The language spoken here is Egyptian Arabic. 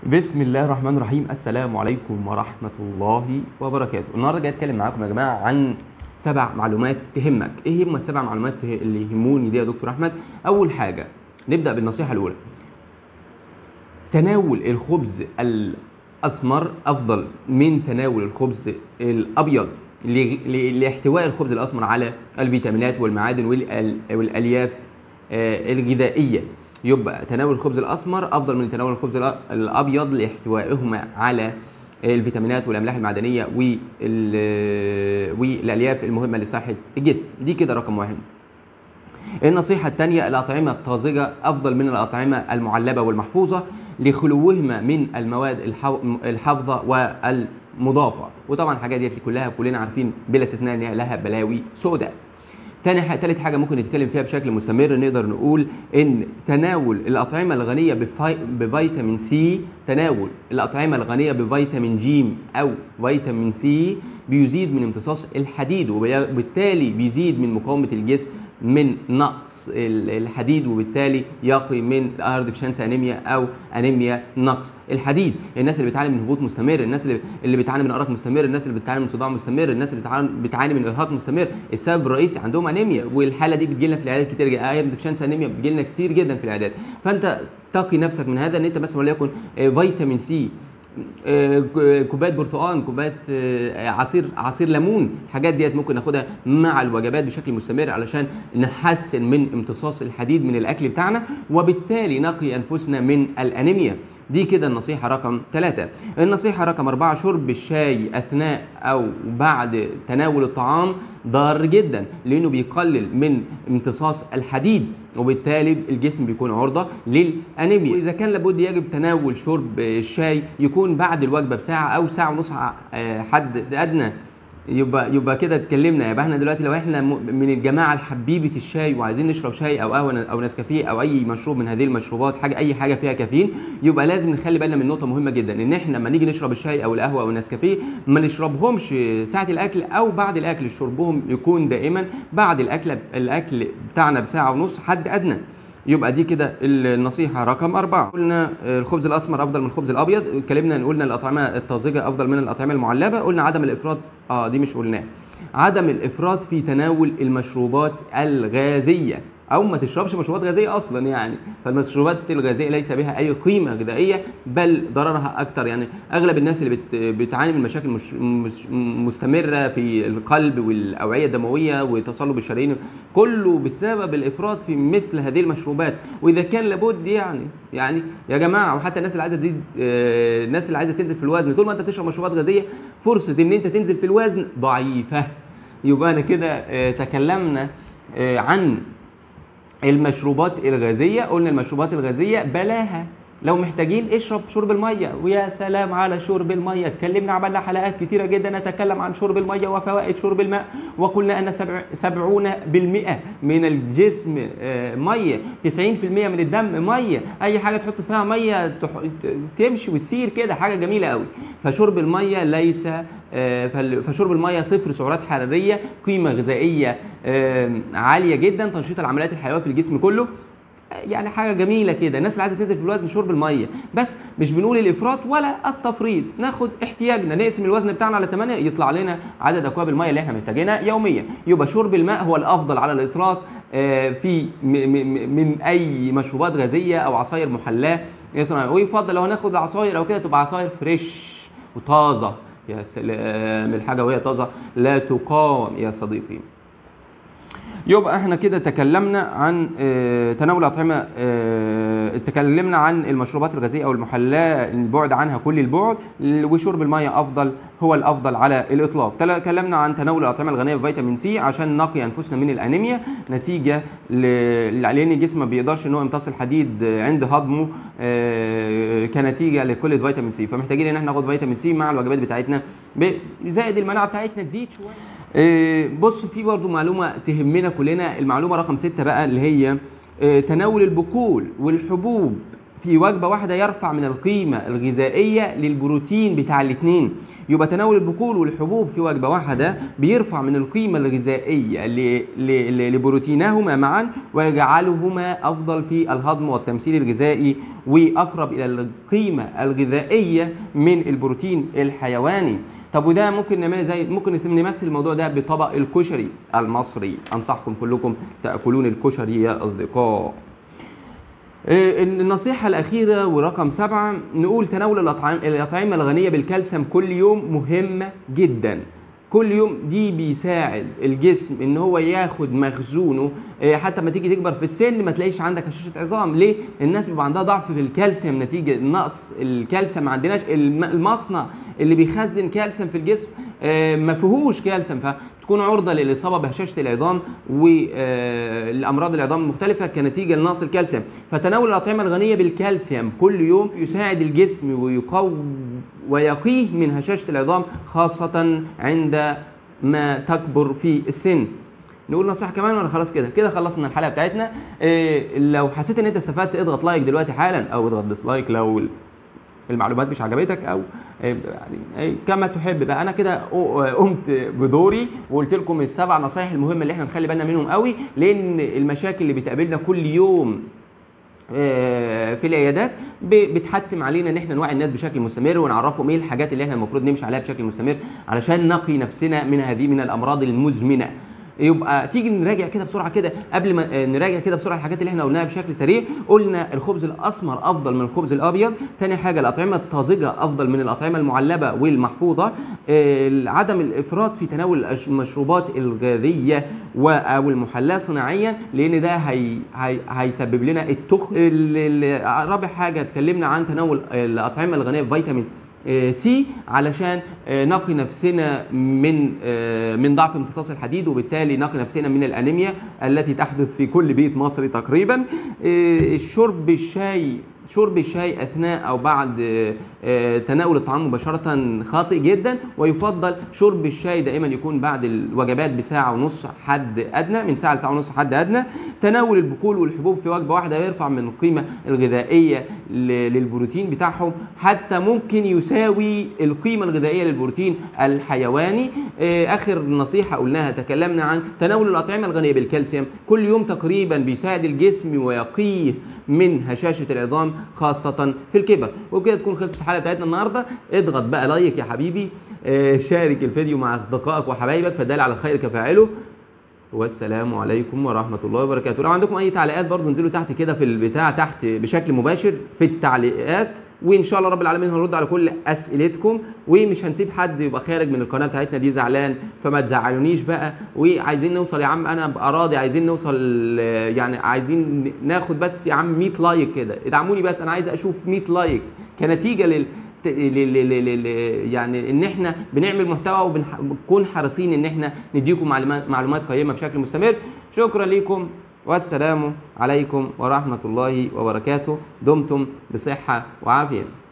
بسم الله الرحمن الرحيم السلام عليكم ورحمة الله وبركاته النهارده جاي اتكلم معاكم يا جماعة عن سبع معلومات تهمك ايه هم السبع معلومات اللي يهموني دي يا دكتور احمد اول حاجة نبدأ بالنصيحة الاولى تناول الخبز الاسمر افضل من تناول الخبز الابيض ل- ل- لاحتواء الخبز الاسمر على الفيتامينات والمعادن والأل- والالياف آه، الغذائيه يبقى تناول الخبز الاسمر افضل من تناول الخبز الأ- الابيض لاحتوائهما على الفيتامينات والاملاح المعدنيه وال- والالياف المهمه لصحه الجسم دي كده رقم واحد النصيحة الثانية الأطعمة الطازجة أفضل من الأطعمة المعلبة والمحفوظة لخلوهما من المواد الحو- الحافظة والمضافة وطبعا الحاجات دي كلها كلنا عارفين بلا استثناء إن هي لها بلاوي سوداء تاني حاجة تالت حاجة ممكن نتكلم فيها بشكل مستمر نقدر نقول إن تناول الأطعمة الغنية بفي... بفيتامين سي تناول الأطعمة الغنية بفيتامين جيم أو فيتامين سي بيزيد من امتصاص الحديد وبالتالي بيزيد من مقاومة الجسم من نقص ال- الحديد وبالتالي يقي من ايرون ديفشنسي انيميا او انيميا نقص الحديد الناس اللي بتعاني من هبوط مستمر الناس اللي اللي بتعاني من ارق مستمر الناس اللي بتعاني من صداع مستمر الناس اللي بتعاني, بتعاني من ارهاق مستمر السبب الرئيسي عندهم انيميا والحاله دي بتجي لنا في العيادات كتير جدا ايرون ديفشنسي انيميا بتجي لنا كتير جدا في العيادات فانت تقي نفسك من هذا ان انت مثلا وليكن آه، فيتامين سي آه، كوبايه برتقال كوبايه آه، عصير عصير ليمون الحاجات ديت ممكن ناخدها مع الوجبات بشكل مستمر علشان نحسن من امتصاص الحديد من الاكل بتاعنا وبالتالي نقي انفسنا من الانيميا دي كده النصيحة رقم ثلاثة النصيحة رقم أربعة شرب الشاي أثناء أو بعد تناول الطعام ضار جدا لأنه بيقلل من امتصاص الحديد وبالتالي الجسم بيكون عرضة للأنيميا وإذا كان لابد يجب تناول شرب الشاي يكون بعد الوجبة بساعة أو ساعة ونص آه، حد أدنى يبقى يبقى كده اتكلمنا يبقى احنا دلوقتي لو احنا م- من الجماعه الحبيبه الشاي وعايزين نشرب شاي او قهوه او نسكافيه او اي مشروب من هذه المشروبات حاجه اي حاجه فيها كافيين يبقى لازم نخلي بالنا من نقطه مهمه جدا ان احنا لما نيجي نشرب الشاي او القهوه او النسكافيه ما نشربهمش ساعه الاكل او بعد الاكل شربهم يكون دائما بعد الاكل الاكل بتاعنا بساعه ونص حد ادنى يبقى دي كده النصيحة رقم أربعة قلنا آه، الخبز الأسمر أفضل من الخبز الأبيض اتكلمنا قلنا الأطعمة الطازجة أفضل من الأطعمة المعلبة قلنا عدم الإفراط آه دي مش قلناها عدم الإفراط في تناول المشروبات الغازية أو ما تشربش مشروبات غازية أصلا يعني فالمشروبات الغازية ليس بها أي قيمة غذائية بل ضررها أكتر يعني أغلب الناس اللي بت بتعاني من مشاكل مش مش مستمرة في القلب والأوعية الدموية وتصلب الشرايين كله بسبب الإفراط في مثل هذه المشروبات وإذا كان لابد يعني يعني يا جماعة وحتى الناس اللي عايزة تزيد آه، الناس اللي عايزة تنزل في الوزن طول ما أنت تشرب مشروبات غازية فرصة إن أنت تنزل في الوزن ضعيفة يبقى أنا كده آه، تكلمنا آه، عن المشروبات الغازيه قلنا المشروبات الغازيه بلاها لو محتاجين اشرب شرب الميه ويا سلام على شرب الميه اتكلمنا عملنا حلقات كتيره جدا نتكلم عن شرب الميه وفوائد شرب الماء وقلنا ان سبع سبعون بالمئة من الجسم آه، ميه 90% من الدم ميه اي حاجه تحط فيها ميه تح- تمشي وتسير كده حاجه جميله قوي فشرب الميه ليس آه، فال- فشرب الميه صفر سعرات حراريه قيمه غذائيه آم، عاليه جدا تنشيط العمليات الحيويه في الجسم كله يعني حاجه جميله كده الناس اللي عايزه تنزل في الوزن شرب الميه بس مش بنقول الافراط ولا التفريط ناخد احتياجنا نقسم الوزن بتاعنا على 8 يطلع لنا عدد اكواب الميه اللي احنا محتاجينها يوميا يبقى شرب الماء هو الافضل على الاطلاق آه، في م- م- من اي مشروبات غازيه او عصاير محلاه يسمع- ويفضل لو هناخد عصاير او كده تبقى عصاير فريش وطازه يا سلام الحاجه وهي طازه لا تقاوم يا صديقي يبقى احنا كده تكلمنا عن اه تناول اطعمه اه تكلمنا عن المشروبات الغازيه او المحلاه البعد عنها كل البعد وشرب الميه افضل هو الافضل على الاطلاق تكلمنا عن تناول الاطعمه الغنيه بفيتامين سي عشان نقي انفسنا من الانيميا نتيجه ل- لان الجسم ما بيقدرش ان هو يمتص الحديد عند هضمه اه كنتيجه لقله فيتامين سي فمحتاجين ان احنا ناخد فيتامين سي مع الوجبات بتاعتنا ب- زائد المناعه بتاعتنا تزيد شويه آه، بص في برضو معلومة تهمنا كلنا المعلومة رقم ستة بقى اللي هي آه، تناول البقول والحبوب في وجبة واحدة يرفع من القيمة الغذائية للبروتين بتاع الاتنين يبقى تناول البقول والحبوب في وجبة واحدة بيرفع من القيمة الغذائية ل- ل- ل- لبروتينهما معا ويجعلهما أفضل في الهضم والتمثيل الغذائي وأقرب إلى القيمة الغذائية من البروتين الحيواني طب وده ممكن نعمل زي ممكن نسم- نمثل الموضوع ده بطبق الكشري المصري أنصحكم كلكم تأكلون الكشري يا أصدقاء إيه، النصيحة الأخيرة ورقم سبعة نقول تناول الأطعام الأطعمة الغنية بالكالسيوم كل يوم مهمة جدا كل يوم دي بيساعد الجسم ان هو ياخد مخزونه إيه، حتى ما تيجي تكبر في السن ما تلاقيش عندك هشاشة عظام ليه الناس بيبقى عندها ضعف في الكالسيوم نتيجة نقص الكالسيوم ما عندناش الم- المصنع اللي بيخزن كالسيوم في الجسم آه، ما فيهوش كالسيوم فتكون عرضة للإصابة بهشاشة العظام والأمراض العظام المختلفة كنتيجة لنقص الكالسيوم فتناول الأطعمة الغنية بالكالسيوم كل يوم يساعد الجسم ويقوي ويقيه من هشاشة العظام خاصة عندما تكبر في السن نقول نصيحه كمان ولا خلاص كده كده خلصنا الحلقه بتاعتنا إيه لو حسيت ان انت استفدت اضغط لايك دلوقتي حالا او اضغط ديسلايك لو المعلومات مش عجبتك او يعني أي كما تحب بقى انا كده قمت بدوري وقلت لكم السبع نصايح المهمه اللي احنا نخلي بالنا منهم قوي لان المشاكل اللي بتقابلنا كل يوم آه، في العيادات ب- بتحتم علينا ان احنا نوعي الناس بشكل مستمر ونعرفهم ايه الحاجات اللي احنا المفروض نمشي عليها بشكل مستمر علشان نقي نفسنا من هذه من الامراض المزمنه يبقى تيجي نراجع كده بسرعه كده قبل ما آه، نراجع كده بسرعه الحاجات اللي احنا قلناها بشكل سريع قلنا الخبز الاسمر افضل من الخبز الابيض تاني حاجه الاطعمه الطازجه افضل من الاطعمه المعلبه والمحفوظه آه، عدم الافراط في تناول الأش- المشروبات الغازيه و- او المحلاه صناعيا لان ده هي هي هيسبب لنا التخن ال- ال- رابع حاجه اتكلمنا عن تناول الاطعمه الغنيه بفيتامين آه، سي علشان آه، نقي نفسنا من آه، من ضعف امتصاص الحديد وبالتالي نقي نفسنا من الانيميا التي تحدث في كل بيت مصري تقريبا آه، الشرب الشاي شرب الشاي اثناء او بعد آه، آه، تناول الطعام مباشره خاطئ جدا ويفضل شرب الشاي دائما يكون بعد الوجبات بساعه ونص حد ادنى من ساعه لساعه ونص حد ادنى تناول البقول والحبوب في وجبه واحده يرفع من القيمه الغذائيه ل- للبروتين بتاعهم حتى ممكن يساوي القيمه الغذائيه للبروتين الحيواني آه، اخر نصيحه قلناها تكلمنا عن تناول الاطعمه الغنيه بالكالسيوم كل يوم تقريبا بيساعد الجسم ويقيه من هشاشه العظام خاصه في الكبر وبكده تكون خلصت الحلقه بتاعتنا النهارده اضغط بقى لايك يا حبيبي آه، شارك الفيديو مع اصدقائك وحبايبك فدال على الخير كفاعله والسلام عليكم ورحمة الله وبركاته لو عندكم أي تعليقات برضو انزلوا تحت كده في البتاع تحت بشكل مباشر في التعليقات وإن شاء الله رب العالمين هنرد على كل أسئلتكم ومش هنسيب حد يبقى خارج من القناة بتاعتنا دي زعلان فما تزعلونيش بقى وعايزين نوصل يا عم أنا أبقى راضي عايزين نوصل آه، يعني عايزين ناخد بس يا عم 100 لايك كده ادعموني بس أنا عايز أشوف 100 لايك كنتيجة لل ت- ل- ل- ل- ل- ل- يعني ان احنا بنعمل محتوى وبنكون حريصين ان احنا نديكم معلومات معلومات قيمه بشكل مستمر شكرا لكم والسلام عليكم ورحمه الله وبركاته دمتم بصحه وعافيه